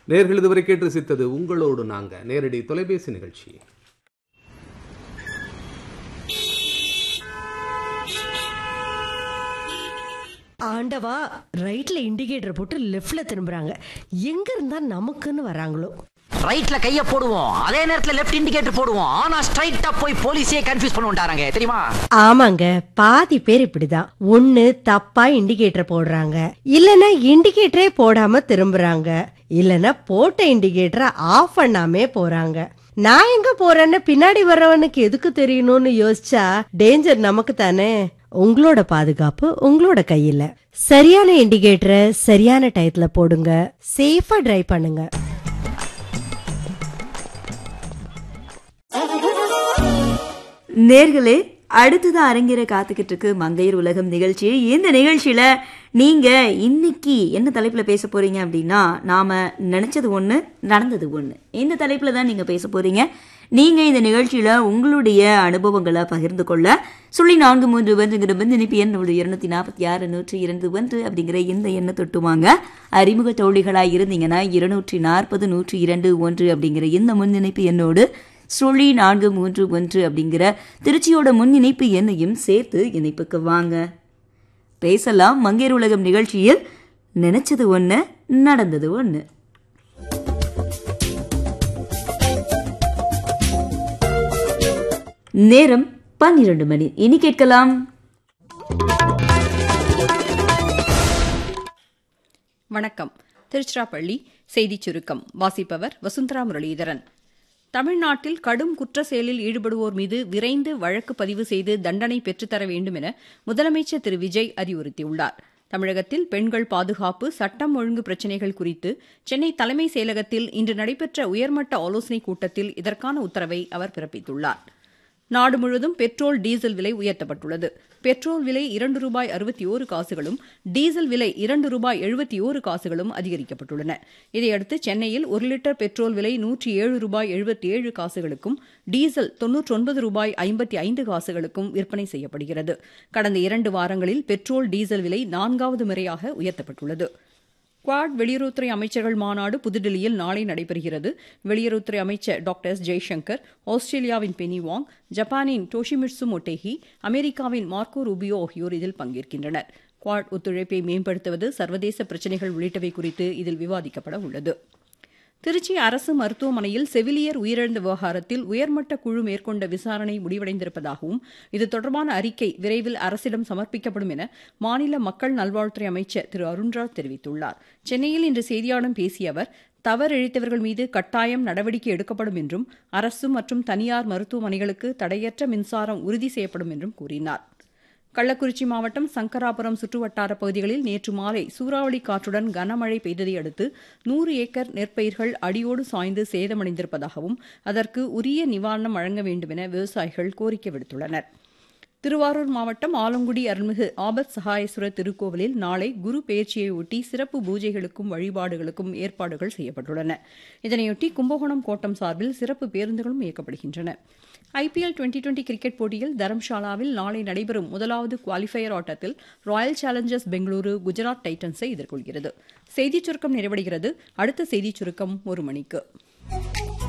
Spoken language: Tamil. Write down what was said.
நேர்கள் இதுவரை கேட்டு ரசித்தது உங்களோடு நாங்க நேரடி தொலைபேசி நிகழ்ச்சி ஆண்டவா ரைட்ல இண்டிகேட்டர் போட்டு லெஃப்ட்ல திரும்புறாங்க எங்க இருந்தா நமக்குன்னு வராங்களோ ரைட்ல கைய போடுவோம் அதே நேரத்துல லெஃப்ட் இண்டிகேட்டர் போடுவோம் ஆனா ஸ்ட்ரைட்டா போய் போலீஸே கன்ஃபியூஸ் பண்ணுவாங்க தெரியுமா ஆமாங்க பாதி பேர் இப்படிதான் ஒண்ணு தப்பா இண்டிகேட்டர் போடுறாங்க இல்லனா இண்டிகேட்டரே போடாம திரும்புறாங்க இல்லனா போட்ட இண்டிகேட்டரை ஆஃப் பண்ணாமே போறாங்க நான் எங்க போறேன்னு பின்னாடி வர்றவனுக்கு எதுக்கு தெரியணும்னு யோசிச்சா டேஞ்சர் நமக்கு தானே உங்களோட பாதுகாப்பு உங்களோட கையில சரியான இண்டிகேட்டரை சரியான டயத்துல போடுங்க சேஃபா டிரைவ் பண்ணுங்க நேர்களே அடுத்தது அரங்கேற காத்துக்கிட்டு இருக்கு மங்கையர் உலகம் நிகழ்ச்சி இந்த நிகழ்ச்சியில நீங்க இன்னைக்கு என்ன தலைப்புல பேச போறீங்க அப்படின்னா நாம நினைச்சது ஒண்ணு நடந்தது ஒண்ணு இந்த தலைப்புல தான் நீங்க பேச போறீங்க நீங்க இந்த நிகழ்ச்சியில உங்களுடைய அனுபவங்களை பகிர்ந்து கொள்ள சொல்லி நான்கு மூன்று ஒன்றுங்கிற வந்து இனிப்பு எண் இருநூத்தி நாற்பத்தி ஆறு நூற்றி இரண்டு ஒன்று அப்படிங்கிற இந்த எண்ணை தொட்டுவாங்க அறிமுக தோழிகளா இருந்தீங்கன்னா இருநூற்றி நாற்பது நூற்றி இரண்டு ஒன்று அப்படிங்கிற இந்த முன்னிணைப்பு எண்ணோடு சுழி நான்கு மூன்று ஒன்று அப்படிங்கிற திருச்சியோட முன் இணைப்பு எண்ணையும் சேர்த்து இணைப்புக்கு வாங்க பேசலாம் மங்கேர் உலகம் நிகழ்ச்சியில் நினைச்சது ஒண்ணு நடந்தது ஒண்ணு நேரம் பன்னிரண்டு மணி இனி கேட்கலாம் வணக்கம் திருச்சிராப்பள்ளி செய்திச் சுருக்கம் வாசிப்பவர் வசுந்தரா முரளிதரன் தமிழ்நாட்டில் கடும் குற்ற செயலில் ஈடுபடுவோர் மீது விரைந்து வழக்கு பதிவு செய்து தண்டனை பெற்றுத்தர வேண்டும் என முதலமைச்சர் திரு விஜய் அறிவுறுத்தியுள்ளார் தமிழகத்தில் பெண்கள் பாதுகாப்பு சட்டம் ஒழுங்கு பிரச்சினைகள் குறித்து சென்னை தலைமை செயலகத்தில் இன்று நடைபெற்ற உயர்மட்ட ஆலோசனைக் கூட்டத்தில் இதற்கான உத்தரவை அவர் பிறப்பித்துள்ளார் நாடு முழுவதும் பெட்ரோல் டீசல் விலை உயர்த்தப்பட்டுள்ளது பெட்ரோல் விலை இரண்டு ரூபாய் அறுபத்தி ஓரு காசுகளும் டீசல் விலை இரண்டு ரூபாய் எழுபத்தி ஓரு காசுகளும் அதிகரிக்கப்பட்டுள்ளன இதையடுத்து சென்னையில் ஒரு லிட்டர் பெட்ரோல் விலை நூற்றி ஏழு ரூபாய் எழுபத்தி ஏழு காசுகளுக்கும் டீசல் தொன்னூற்றொன்பது ரூபாய் ஐம்பத்தி ஐந்து காசுகளுக்கும் விற்பனை செய்யப்படுகிறது கடந்த இரண்டு வாரங்களில் பெட்ரோல் டீசல் விலை நான்காவது முறையாக உயர்த்தப்பட்டுள்ளது குவாட் வெளியுறவுத்துறை அமைச்சர்கள் மாநாடு புதுடில்லியில் நாளை நடைபெறுகிறது வெளியுறவுத்துறை அமைச்சர் டாக்டர் எஸ் ஜெய்சங்கர் ஆஸ்திரேலியாவின் பெனி வாங் ஜப்பானின் டோஷிமிட்சு மொட்டேஹி அமெரிக்காவின் மார்க்கோ ரூபியோ ஆகியோர் இதில் பங்கேற்கின்றனர் குவாட் ஒத்துழைப்பை மேம்படுத்துவது சர்வதேச பிரச்சினைகள் உள்ளிட்டவை குறித்து இதில் விவாதிக்கப்பட உள்ளது திருச்சி அரசு மருத்துவமனையில் செவிலியர் உயிரிழந்த விவகாரத்தில் உயர்மட்ட குழு மேற்கொண்ட விசாரணை முடிவடைந்திருப்பதாகவும் இது தொடர்பான அறிக்கை விரைவில் அரசிடம் சமர்ப்பிக்கப்படும் என மாநில மக்கள் நல்வாழ்வுத்துறை அமைச்சர் திரு அருண்ராஜ் தெரிவித்துள்ளார் சென்னையில் இன்று செய்தியாளர்களிடம் பேசிய அவர் தவறிழைத்தவர்கள் மீது கட்டாயம் நடவடிக்கை எடுக்கப்படும் என்றும் அரசு மற்றும் தனியார் மருத்துவமனைகளுக்கு தடையற்ற மின்சாரம் உறுதி செய்யப்படும் என்றும் கூறினார் கள்ளக்குறிச்சி மாவட்டம் சங்கராபுரம் சுற்றுவட்டார பகுதிகளில் நேற்று மாலை சூறாவளி காற்றுடன் கனமழை பெய்ததை அடுத்து நூறு ஏக்கர் நெற்பயிர்கள் அடியோடு சாய்ந்து சேதமடைந்திருப்பதாகவும் அதற்கு உரிய நிவாரணம் வழங்க வேண்டும் என விவசாயிகள் கோரிக்கை விடுத்துள்ளனர் திருவாரூர் மாவட்டம் ஆலங்குடி அருள்மிகு ஆபத் சகாயேஸ்வரர் திருக்கோவிலில் நாளை குரு பெயர்ச்சியை ஒட்டி சிறப்பு பூஜைகளுக்கும் வழிபாடுகளுக்கும் ஏற்பாடுகள் செய்யப்பட்டுள்ளன இதனையொட்டி கும்பகோணம் கோட்டம் சார்பில் சிறப்பு பேருந்துகளும் இயக்கப்படுகின்றன ஐபிஎல் டுவெண்டி டுவெண்டி கிரிக்கெட் போட்டியில் தரம்ஷாலாவில் நாளை நடைபெறும் முதலாவது குவாலிஃபயர் ஆட்டத்தில் ராயல் சேலஞ்சர்ஸ் பெங்களூரு குஜராத் டைட்டன்ஸை எதிர்கொள்கிறது செய்திச் சுருக்கம் நிறைவடைகிறது அடுத்த செய்திச் சுருக்கம் ஒரு மணிக்கு